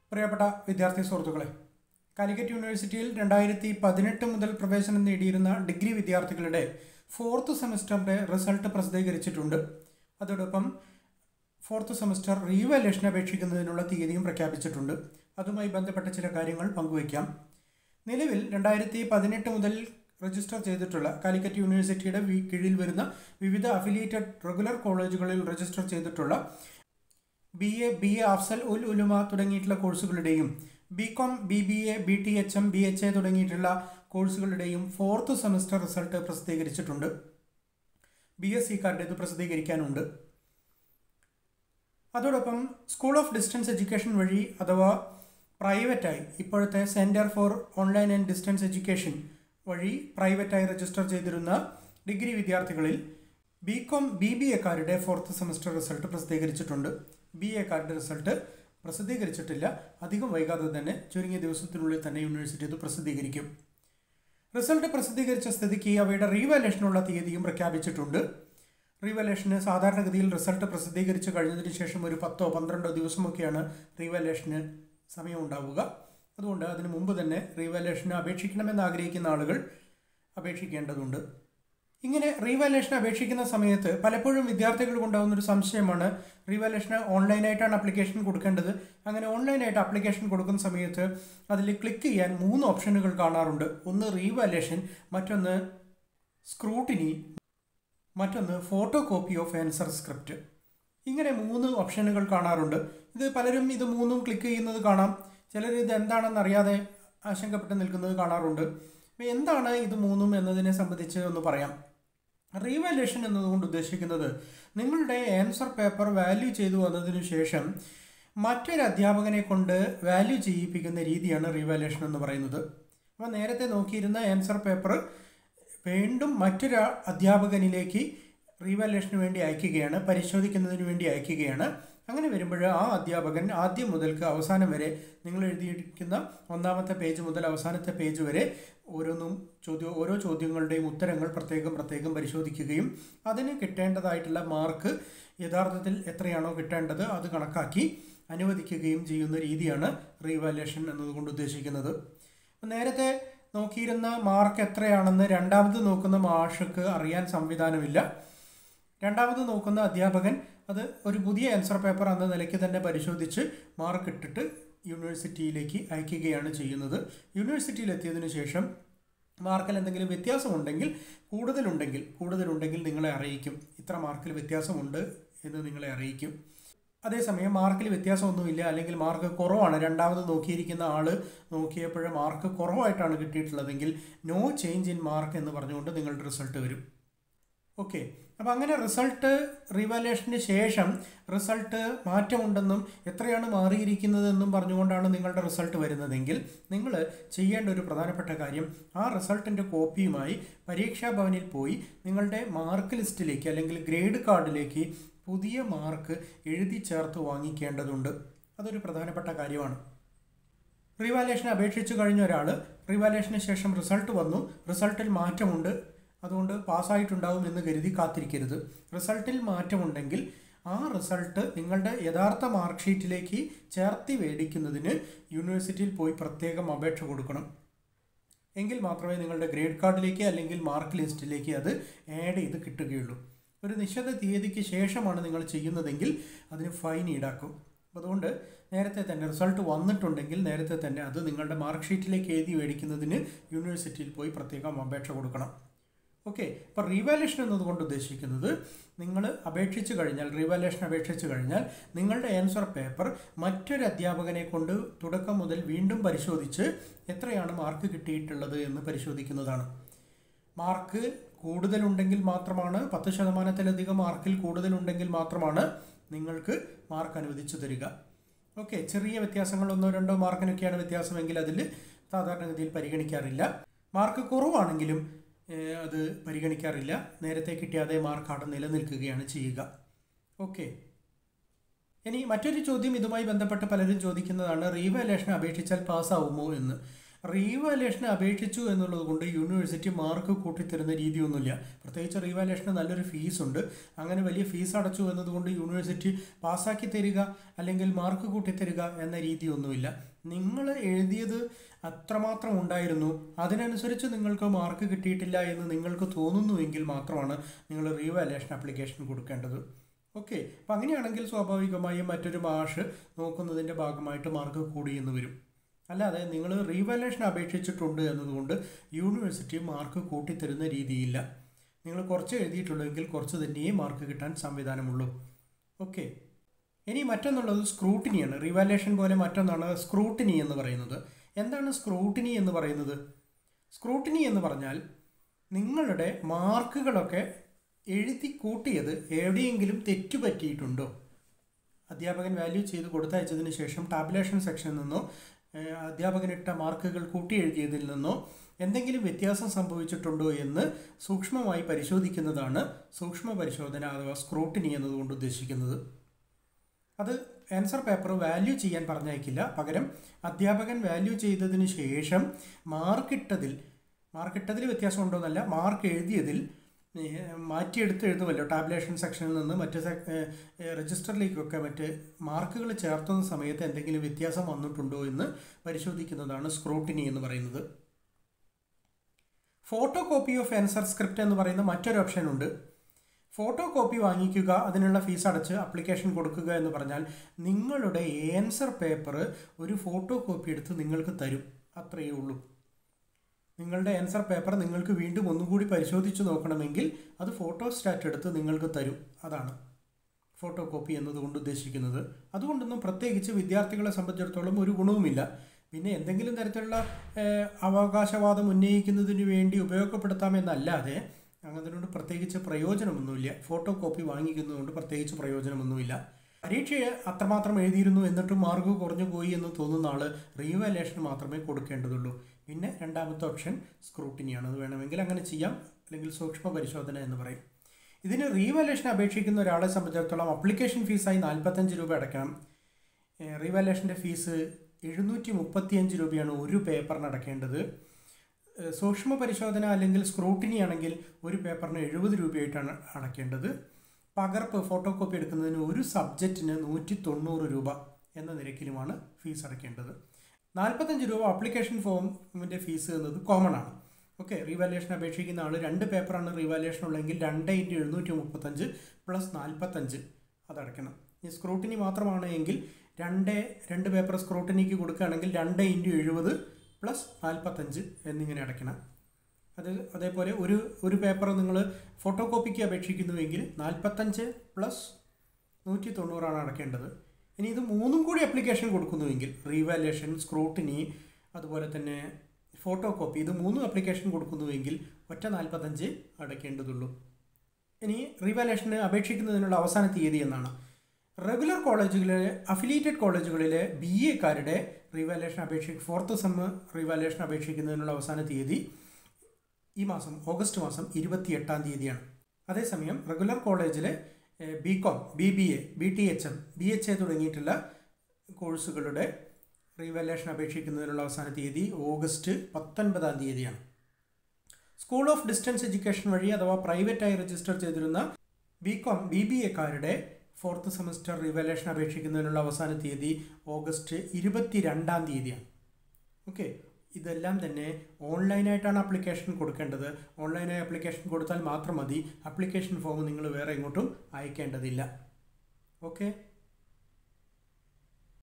പ്രിയപ്പെട്ട വിദ്യാർത്ഥി സുഹൃത്തുക്കളെ കാലിക്കറ്റ് യൂണിവേഴ്സിറ്റിയിൽ രണ്ടായിരത്തി പതിനെട്ട് മുതൽ പ്രവേശനം നേടിയിരുന്ന ഡിഗ്രി വിദ്യാർത്ഥികളുടെ ഫോർത്ത് സെമസ്റ്ററിൻ്റെ റിസൾട്ട് പ്രസിദ്ധീകരിച്ചിട്ടുണ്ട് അതോടൊപ്പം ഫോർത്ത് സെമസ്റ്റർ റീവാലുവേഷൻ അപേക്ഷിക്കുന്നതിനുള്ള തീയതിയും പ്രഖ്യാപിച്ചിട്ടുണ്ട് അതുമായി ബന്ധപ്പെട്ട ചില കാര്യങ്ങൾ പങ്കുവയ്ക്കാം നിലവിൽ രണ്ടായിരത്തി പതിനെട്ട് മുതൽ രജിസ്റ്റർ ചെയ്തിട്ടുള്ള കാലിക്കറ്റ് യൂണിവേഴ്സിറ്റിയുടെ വി- കീഴിൽ വരുന്ന വിവിധ അഫിലിയേറ്റഡ് റെഗുലർ കോളേജുകളിൽ രജിസ്റ്റർ ചെയ്തിട്ടുള്ള ബി എ ബി എ അഫ്സൽ ഉൽ ഉലുമ തുടങ്ങിയിട്ടുള്ള കോഴ്സുകളുടെയും B com B B A B T H M B H A തുടങ്ങിയിട്ടുള്ള കോഴ്സുകളുടെയും ഫോർത്ത് സെമസ്റ്റർ റിസൾട്ട് പ്രസിദ്ധീകരിച്ചിട്ടുണ്ട് ബി എസ് സിക്കാരുടേത് പ്രസിദ്ധീകരിക്കാനുണ്ട് അതോടൊപ്പം സ്കൂൾ ഓഫ് ഡിസ്റ്റൻസ് എഡ്യൂക്കേഷൻ വഴി അഥവാ പ്രൈവറ്റായി ഇപ്പോഴത്തെ centre for online and distance education വഴി പ്രൈവറ്റായി രജിസ്റ്റർ ചെയ്തിരുന്ന ഡിഗ്രി വിദ്യാർത്ഥികളിൽ ബി കോം ബി ബി എക്കാരുടെ ഫോർത്ത് സെമസ്റ്റർ റിസൾട്ട് പ്രസിദ്ധീകരിച്ചിട്ടുണ്ട് ബി എക്കാരുടെ റിസൾട്ട് പ്രസിദ്ധീകരിച്ചിട്ടില്ല അധികം വൈകാതെ തന്നെ ചുരുങ്ങിയ ദിവസത്തിനുള്ളിൽ തന്നെ യൂണിവേഴ്സിറ്റി ഇത് പ്രസിദ്ധീകരിക്കും റിസൾട്ട് പ്രസിദ്ധീകരിച്ച സ്ഥിതിക്ക് അവയുടെ റീവാലേഷനുള്ള തീയതിയും പ്രഖ്യാപിച്ചിട്ടുണ്ട് റീവാലേഷന് സാധാരണഗതിയിൽ റിസൾട്ട് പ്രസിദ്ധീകരിച്ച് കഴിഞ്ഞതിന് ശേഷം ഒരു പത്തോ പന്ത്രണ്ടോ ദിവസമൊക്കെയാണ് റീവാലേഷന് സമയം ഉണ്ടാവുക അതുകൊണ്ട് അതിന് മുമ്പ് തന്നെ റീവാലേഷന് അപേക്ഷിക്കണമെന്ന് ആഗ്രഹിക്കുന്ന ആളുകൾ അപേക്ഷിക്കേണ്ടതുണ്ട് ഇങ്ങനെ റീവാലേഷൻ അപേക്ഷിക്കുന്ന സമയത്ത് പലപ്പോഴും വിദ്യാർത്ഥികൾക്ക് ഉണ്ടാകുന്ന ഒരു സംശയമാണ് റീവാലേഷന് ഓൺലൈനായിട്ടാണ് അപ്ലിക്കേഷൻ കൊടുക്കേണ്ടത് അങ്ങനെ ഓൺലൈനായിട്ട് അപ്ലിക്കേഷൻ കൊടുക്കുന്ന സമയത്ത് അതിൽ ക്ലിക്ക് ചെയ്യാൻ മൂന്ന് ഓപ്ഷനുകൾ കാണാറുണ്ട് ഒന്ന് റീവാലേഷൻ മറ്റൊന്ന് സ്ക്രൂട്ടിനി മറ്റൊന്ന് photocopy of answer script ഇങ്ങനെ മൂന്ന് ഓപ്ഷനുകൾ കാണാറുണ്ട് ഇത് പലരും ഇത് മൂന്നും ക്ലിക്ക് ചെയ്യുന്നത് കാണാം ചിലർ ഇത് എന്താണെന്ന് അറിയാതെ ആശങ്കപ്പെട്ട് നിൽക്കുന്നത് കാണാറുണ്ട് അപ്പോൾ എന്താണ് ഇത് മൂന്നും എന്നതിനെ സംബന്ധിച്ച് ഒന്ന് പറയാം റീവാലുവേഷൻ എന്നതുകൊണ്ട് ഉദ്ദേശിക്കുന്നത് നിങ്ങളുടെ ആൻസർ പേപ്പർ വാല്യൂ ചെയ്തു വന്നതിനു ശേഷം മറ്റൊരു അധ്യാപകനെ കൊണ്ട് വാല്യൂ ചെയ്യിപ്പിക്കുന്ന രീതിയാണ് റീവാലുവേഷൻ എന്ന് പറയുന്നത് അപ്പോൾ നേരത്തെ നോക്കിയിരുന്ന ആൻസർ പേപ്പർ വീണ്ടും മറ്റൊരു അധ്യാപകനിലേക്ക് റീവാലുവേഷന് വേണ്ടി അയക്കുകയാണ് പരിശോധിക്കുന്നതിന് വേണ്ടി അയക്കുകയാണ് അങ്ങനെ വരുമ്പോൾ ആ അധ്യാപകൻ ആദ്യം മുതൽക്ക് അവസാനം വരെ നിങ്ങൾ എഴുതിയിരിക്കുന്ന ഒന്നാമത്തെ പേജ് മുതൽ അവസാനത്തെ പേജ് വരെ ഓരോന്നും ചോദ്യം ഓരോ ചോദ്യങ്ങളുടെയും ഉത്തരങ്ങൾ പ്രത്യേകം പ്രത്യേകം പരിശോധിക്കുകയും അതിന് കിട്ടേണ്ടതായിട്ടുള്ള മാർക്ക് യഥാർത്ഥത്തിൽ എത്രയാണോ കിട്ടേണ്ടത് അത് കണക്കാക്കി അനുവദിക്കുകയും ചെയ്യുന്ന രീതിയാണ് റീവാലുവേഷൻ എന്നതുകൊണ്ട് ഉദ്ദേശിക്കുന്നത് അപ്പോൾ നേരത്തെ നോക്കിയിരുന്ന മാർക്ക് എത്രയാണെന്ന് രണ്ടാമത് നോക്കുന്ന മാഷക്ക് അറിയാൻ സംവിധാനമില്ല രണ്ടാമത് നോക്കുന്ന അധ്യാപകൻ അത് ഒരു പുതിയ ആൻസർ പേപ്പർ എന്ന നിലയ്ക്ക് തന്നെ പരിശോധിച്ച് മാർക്ക് ഇട്ടിട്ട് യൂണിവേഴ്സിറ്റിയിലേക്ക് അയക്കുകയാണ് ചെയ്യുന്നത് യൂണിവേഴ്സിറ്റിയിൽ എത്തിയതിനു ശേഷം മാർക്കിൽ എന്തെങ്കിലും വ്യത്യാസമുണ്ടെങ്കിൽ കൂടുതലുണ്ടെങ്കിൽ കൂടുതലുണ്ടെങ്കിൽ നിങ്ങളെ അറിയിക്കും ഇത്ര മാർക്കിൽ വ്യത്യാസമുണ്ട് എന്ന് നിങ്ങളെ അറിയിക്കും അതേസമയം മാർക്കിൽ വ്യത്യാസമൊന്നുമില്ല അല്ലെങ്കിൽ മാർക്ക് കുറവാണ് രണ്ടാമത് നോക്കിയിരിക്കുന്ന ആൾ നോക്കിയപ്പോൾ മാർക്ക് കുറവായിട്ടാണ് കിട്ടിയിട്ടുള്ളതെങ്കിൽ നോ ചേഞ്ച് ഇൻ മാർക്ക് എന്ന് പറഞ്ഞുകൊണ്ട് നിങ്ങളുടെ റിസൾട്ട് വരും ഓക്കെ അപ്പോൾ അങ്ങനെ റിസൾട്ട് റിവാലുവേഷന് ശേഷം റിസൾട്ട് മാറ്റമുണ്ടെന്നും എത്രയാണ് മാറിയിരിക്കുന്നതെന്നും പറഞ്ഞുകൊണ്ടാണ് നിങ്ങളുടെ റിസൾട്ട് വരുന്നതെങ്കിൽ നിങ്ങൾ ചെയ്യേണ്ട ഒരു പ്രധാനപ്പെട്ട കാര്യം ആ റിസൾട്ടിൻ്റെ കോപ്പിയുമായി പരീക്ഷാ ഭവനിൽ പോയി നിങ്ങളുടെ മാർക്ക് ലിസ്റ്റിലേക്ക് അല്ലെങ്കിൽ ഗ്രേഡ് കാർഡിലേക്ക് പുതിയ മാർക്ക് എഴുതി ചേർത്ത് വാങ്ങിക്കേണ്ടതുണ്ട് അതൊരു പ്രധാനപ്പെട്ട കാര്യമാണ് റിവാലേഷൻ അപേക്ഷിച്ചു കഴിഞ്ഞ ഒരാൾ റിവാലേഷന് ശേഷം റിസൾട്ട് വന്നു റിസൾട്ടിൽ മാറ്റമുണ്ട് അതുകൊണ്ട് പാസ്സായിട്ടുണ്ടാവും എന്ന് കരുതി കാത്തിരിക്കരുത് റിസൾട്ടിൽ മാറ്റമുണ്ടെങ്കിൽ ആ റിസൾട്ട് നിങ്ങളുടെ യഥാർത്ഥ മാർക്ക് ഷീറ്റിലേക്ക് ചേർത്തി മേടിക്കുന്നതിന് യൂണിവേഴ്സിറ്റിയിൽ പോയി പ്രത്യേകം അപേക്ഷ കൊടുക്കണം എങ്കിൽ മാത്രമേ നിങ്ങളുടെ ഗ്രേഡ് കാർഡിലേക്ക് അല്ലെങ്കിൽ മാർക്ക് ലിസ്റ്റിലേക്ക് അത് ആഡ് ചെയ്ത് കിട്ടുകയുള്ളൂ ഒരു നിശ്ചിത തീയതിക്ക് ശേഷമാണ് നിങ്ങൾ ചെയ്യുന്നതെങ്കിൽ അതിന് ഫൈൻ ഈടാക്കും അതുകൊണ്ട് നേരത്തെ തന്നെ റിസൾട്ട് വന്നിട്ടുണ്ടെങ്കിൽ നേരത്തെ തന്നെ അത് നിങ്ങളുടെ മാർക്ക് ഷീറ്റിലേക്ക് എഴുതി മേടിക്കുന്നതിന് യൂണിവേഴ്സിറ്റിയിൽ പോയി പ്രത്യേകം അപേക്ഷ കൊടുക്കണം ഓക്കെ അപ്പോൾ റീവാലുവേഷൻ എന്നതുകൊണ്ട് ഉദ്ദേശിക്കുന്നത് നിങ്ങൾ അപേക്ഷിച്ച് കഴിഞ്ഞാൽ റീവാലുവേഷൻ അപേക്ഷിച്ച് കഴിഞ്ഞാൽ നിങ്ങളുടെ ആൻസർ പേപ്പർ മറ്റൊരു അധ്യാപകനെ കൊണ്ട് തുടക്കം മുതൽ വീണ്ടും പരിശോധിച്ച് എത്രയാണ് മാർക്ക് കിട്ടിയിട്ടുള്ളത് എന്ന് പരിശോധിക്കുന്നതാണ് മാർക്ക് കൂടുതലുണ്ടെങ്കിൽ മാത്രമാണ് പത്ത് ശതമാനത്തിലധികം മാർക്കിൽ കൂടുതലുണ്ടെങ്കിൽ മാത്രമാണ് നിങ്ങൾക്ക് മാർക്ക് അനുവദിച്ചു തരിക ഓക്കെ ചെറിയ വ്യത്യാസങ്ങൾ ഒന്നോ രണ്ടോ മാർക്കിനൊക്കെയാണ് വ്യത്യാസമെങ്കിൽ അതിൽ സാധാരണഗതിയിൽ പരിഗണിക്കാറില്ല മാർക്ക് കുറവാണെങ്കിലും ഏഹ്, അത് പരിഗണിക്കാറില്ല നേരത്തെ കിട്ടിയ അതേ മാർക്ക് അവിടെ നിലനിൽക്കുകയാണ് ചെയ്യുക ഓക്കെ ഇനി മറ്റൊരു ചോദ്യം ഇതുമായി ബന്ധപ്പെട്ട് പലരും ചോദിക്കുന്നതാണ് റീവാലുവേഷൻ അപേക്ഷിച്ചാൽ പാസ്സാവുമോ എന്ന് റീവാലേഷന് അപേക്ഷിച്ചു എന്നുള്ളത് കൊണ്ട് യൂണിവേഴ്സിറ്റി മാർക്ക് കൂട്ടിത്തരുന്ന രീതിയൊന്നുമില്ല പ്രത്യേകിച്ച് റീവാലേഷന് നല്ലൊരു ഫീസ് ഉണ്ട് അങ്ങനെ വലിയ ഫീസ് അടച്ചു എന്നതുകൊണ്ട് യൂണിവേഴ്സിറ്റി പാസ്സാക്കി തരിക അല്ലെങ്കിൽ മാർക്ക് കൂട്ടിത്തരിക എന്ന രീതിയൊന്നുമില്ല നിങ്ങൾ എഴുതിയത് അത്രമാത്രം ഉണ്ടായിരുന്നു അതിനനുസരിച്ച് നിങ്ങൾക്ക് മാർക്ക് കിട്ടിയിട്ടില്ല എന്ന് നിങ്ങൾക്ക് തോന്നുന്നുവെങ്കിൽ മാത്രമാണ് നിങ്ങൾ റീവാലേഷൻ ആപ്ലിക്കേഷൻ കൊടുക്കേണ്ടത് ഓക്കെ അപ്പം അങ്ങനെയാണെങ്കിൽ സ്വാഭാവികമായും മറ്റൊരു മാഷ് നോക്കുന്നതിൻ്റെ ഭാഗമായിട്ട് മാർക്ക് കൂടി എന്ന് വരും അല്ലാതെ നിങ്ങൾ റീവാലേഷൻ അപേക്ഷിച്ചിട്ടുണ്ട് എന്നതുകൊണ്ട് യൂണിവേഴ്സിറ്റി മാർക്ക് കൂട്ടിത്തരുന്ന രീതിയില്ല നിങ്ങൾ കുറച്ച് എഴുതിയിട്ടുള്ളെങ്കിൽ കുറച്ച് തന്നെയേ മാർക്ക് കിട്ടാൻ സംവിധാനമുള്ളൂ ഓക്കെ ഇനി മറ്റൊന്നുള്ളത് സ്ക്രൂട്ടിനിയാണ് റിവാലേഷൻ പോലെ മറ്റൊന്നാണ് സ്ക്രൂട്ടിനി എന്ന് പറയുന്നത് എന്താണ് സ്ക്രൂട്ടിനി എന്ന് പറയുന്നത് സ്ക്രൂട്ടിനി എന്ന് പറഞ്ഞാൽ നിങ്ങളുടെ മാർക്കുകളൊക്കെ എഴുതി കൂട്ടിയത് എവിടെയെങ്കിലും തെറ്റുപറ്റിയിട്ടുണ്ടോ അധ്യാപകൻ വാല്യൂ ചെയ്ത് കൊടുത്തയച്ചതിന് ശേഷം ടാബുലേഷൻ സെക്ഷനിൽ നിന്നോ ഏഹ്, അധ്യാപകനിട്ട മാർക്കുകൾ കൂട്ടി എഴുതിയതിൽ നിന്നോ എന്തെങ്കിലും വ്യത്യാസം സംഭവിച്ചിട്ടുണ്ടോ എന്ന് സൂക്ഷ്മമായി പരിശോധിക്കുന്നതാണ് സൂക്ഷ്മ പരിശോധന അഥവാ സ്ക്രൂട്ടിനി എന്നതുകൊണ്ട് ഉദ്ദേശിക്കുന്നത് അത് ആൻസർ പേപ്പർ വാല്യൂ ചെയ്യാൻ പറഞ്ഞയക്കില്ല പകരം അധ്യാപകൻ വാല്യൂ ചെയ്തതിന് ശേഷം മാർക്കിട്ടതിൽ മാർക്കിട്ടതിൽ വ്യത്യാസം ഉണ്ടോയെന്നല്ല മാർക്ക് എഴുതിയതിൽ ഏഹ്, മാറ്റിയെടുത്ത് എഴുതുമല്ലോ ടാബുലേഷൻ സെക്ഷനിൽ നിന്ന് മറ്റ് സെ- ഏഹ്, ഏഹ്, രജിസ്റ്ററിലേക്കൊക്കെ മറ്റ് മാർക്കുകൾ ചേർത്തുന്ന സമയത്ത് എന്തെങ്കിലും വ്യത്യാസം വന്നിട്ടുണ്ടോ എന്ന് പരിശോധിക്കുന്നതാണ് സ്ക്രൂട്ടിനി എന്ന് പറയുന്നത് photocopy of answer script എന്ന് പറയുന്ന മറ്റൊരു ഓപ്ഷൻ ഉണ്ട് ഫോട്ടോ കോപ്പി വാങ്ങിക്കുക അതിനുള്ള ഫീസ് അടച്ച് അപ്ലിക്കേഷൻ കൊടുക്കുക എന്ന് പറഞ്ഞാൽ നിങ്ങളുടെ ആൻസർ പേപ്പർ ഒരു ഫോട്ടോ കോപ്പി എടുത്ത് നിങ്ങൾക്ക് തരും അത്രയേ ഉള്ളൂ നിങ്ങളുടെ ആൻസർ പേപ്പർ നിങ്ങൾക്ക് വീണ്ടും ഒന്നുകൂടി പരിശോധിച്ച് നോക്കണമെങ്കിൽ അത് ഫോട്ടോ സ്റ്റാറ്റ് എടുത്ത് നിങ്ങൾക്ക് തരും അതാണ് ഫോട്ടോ കോപ്പി എന്നതുകൊണ്ട് ഉദ്ദേശിക്കുന്നത് അതുകൊണ്ടൊന്നും പ്രത്യേകിച്ച് വിദ്യാർത്ഥികളെ സംബന്ധിച്ചിടത്തോളം ഒരു ഗുണവുമില്ല പിന്നെ എന്തെങ്കിലും തരത്തിലുള്ള ഏഹ്, അവകാശവാദം ഉന്നയിക്കുന്നതിന് വേണ്ടി ഉപയോഗപ്പെടുത്താമെന്നല്ലാതെ അതിനോട് പ്രത്യേകിച്ച് പ്രയോജനമൊന്നുമില്ല ഫോട്ടോ കോപ്പി വാങ്ങിക്കുന്നതുകൊണ്ട് പ്രത്യേകിച്ച് പ്രയോജനമൊന്നുമില്ല പരീക്ഷയെ അത്രമാത്രം എഴുതിയിരുന്നു എന്നിട്ടും മാർക്ക് കുറഞ്ഞു പോയി എന്ന് തോന്നുന്ന ആൾ റീവാലേഷൻ മാത്രമേ കൊടുക്കേണ്ടതുള്ളൂ പിന്നെ രണ്ടാമത്തെ ഓപ്ഷൻ സ്ക്രൂട്ടിനിയാണ് അത് വേണമെങ്കിൽ അങ്ങനെ ചെയ്യാം അല്ലെങ്കിൽ സൂക്ഷ്മ പരിശോധന എന്ന് പറയും ഇതിന് റീവാലേഷൻ അപേക്ഷിക്കുന്ന ഒരാളെ സംബന്ധിച്ചിടത്തോളം അപ്ലിക്കേഷൻ ഫീസായി നാൽപ്പത്തഞ്ച് രൂപ അടയ്ക്കണം റീവാലേഷൻ്റെ ഫീസ് എഴുന്നൂറ്റി മുപ്പത്തിയഞ്ച് രൂപയാണ് ഒരു പേപ്പറിന് അടയ്ക്കേണ്ടത് ഏഹ് സൂക്ഷ്മ പരിശോധന അല്ലെങ്കിൽ സ്ക്രൂട്ടിനി ആണെങ്കിൽ ഒരു പേപ്പറിന് എഴുപത് രൂപയായിട്ടാണ് അടയ്ക്കേണ്ടത് പകർപ്പ് ഫോട്ടോ കോപ്പി എടുക്കുന്നതിന് ഒരു സബ്ജക്റ്റിന് നൂറ്റി തൊണ്ണൂറ് രൂപ എന്ന നിരക്കിലുമാണ് ഫീസ് അടയ്ക്കേണ്ടത് നാൽപ്പത്തഞ്ച് രൂപ ആപ്ലിക്കേഷൻ ഫോമിൻ്റെ ഫീസ് എന്നത് കോമൺ ആണ് ഓക്കെ റീവാലുവേഷൻ അപേക്ഷിക്കുന്ന ആൾ രണ്ട് പേപ്പറാണ് റീവാലുവേഷൻ ഉള്ളെങ്കിൽ രണ്ട് ഇൻറ്റു എഴുന്നൂറ്റി മുപ്പത്തഞ്ച് പ്ലസ് നാൽപ്പത്തഞ്ച് അതടയ്ക്കണം ഈ സ്ക്രൂട്ടിനി മാത്രമാണ് എങ്കിൽ രണ്ട് രണ്ട് പേപ്പർ സ്ക്രൂട്ടിനിക്ക് കൊടുക്കുകയാണെങ്കിൽ രണ്ട് ഇൻറ്റു എഴുപത് പ്ലസ് നാൽപ്പത്തഞ്ച് എന്നിങ്ങനെ അടയ്ക്കണം അത് അതേപോലെ ഒരു ഒരു പേപ്പർ നിങ്ങൾ ഫോട്ടോ കോപ്പിക്ക് അപേക്ഷിക്കുന്നുവെങ്കിൽ നാൽപ്പത്തഞ്ച് പ്ലസ് നൂറ്റി തൊണ്ണൂറാണ് അടയ്ക്കേണ്ടത് ഇനി ഇത് മൂന്നും കൂടി അപ്ലിക്കേഷൻ കൊടുക്കുന്നുവെങ്കിൽ റീവാലുവേഷൻ സ്ക്രൂട്ടിനി അതുപോലെ തന്നെ ഫോട്ടോ കോപ്പി ഇത് മൂന്നും അപ്ലിക്കേഷൻ കൊടുക്കുന്നുവെങ്കിൽ ഒറ്റ നാൽപ്പത്തഞ്ച് അടയ്ക്കേണ്ടതുള്ളൂ ഇനി റീവാലുവേഷന് അപേക്ഷിക്കുന്നതിനുള്ള അവസാന തീയതി എന്നാണ് റെഗുലർ കോളേജുകളിലെ അഫിലിയേറ്റഡ് കോളേജുകളിലെ ബി എക്കാരുടെ റീവാലുവേഷൻ അപേക്ഷ ഫോർത്ത് സെമ്മ് റീവാലുവേഷൻ അപേക്ഷിക്കുന്നതിനുള്ള അവസാന തീയതി ഈ മാസം ഓഗസ്റ്റ് മാസം ഇരുപത്തി എട്ടാം തീയതിയാണ് അതേസമയം റെഗുലർ കോളേജിലെ B com B B A B T H M B H A തുടങ്ങിയിട്ടുള്ള കോഴ്സുകളുടെ റീവാലുവേഷൻ അപേക്ഷിക്കുന്നതിനുള്ള അവസാന തീയതി ഓഗസ്റ്റ് പത്തൊൻപതാം തീയതിയാണ് സ്കൂൾ ഓഫ് ഡിസ്റ്റൻസ് എഡ്യൂക്കേഷൻ വഴി അഥവാ പ്രൈവറ്റായി രജിസ്റ്റർ ചെയ്തിരുന്ന ബി കോം ബി ബി എക്കാരുടെ ഫോർത്ത് സെമസ്റ്റർ റിവാലേഷൻ അപേക്ഷിക്കുന്നതിനുള്ള അവസാന തീയതി ഓഗസ്റ്റ് ഇരുപത്തി രണ്ടാം തീയതിയാണ് ഓക്കെ ഇതെല്ലാം തന്നെ ഓൺലൈനായിട്ടാണ് ആപ്ലിക്കേഷൻ കൊടുക്കേണ്ടത് ഓൺലൈനായി ആപ്ലിക്കേഷൻ കൊടുത്താൽ മാത്രം മതി ആപ്ലിക്കേഷൻ ഫോം നിങ്ങൾ വേറെ എങ്ങോട്ടും അയക്കേണ്ടതില്ല ഓക്കെ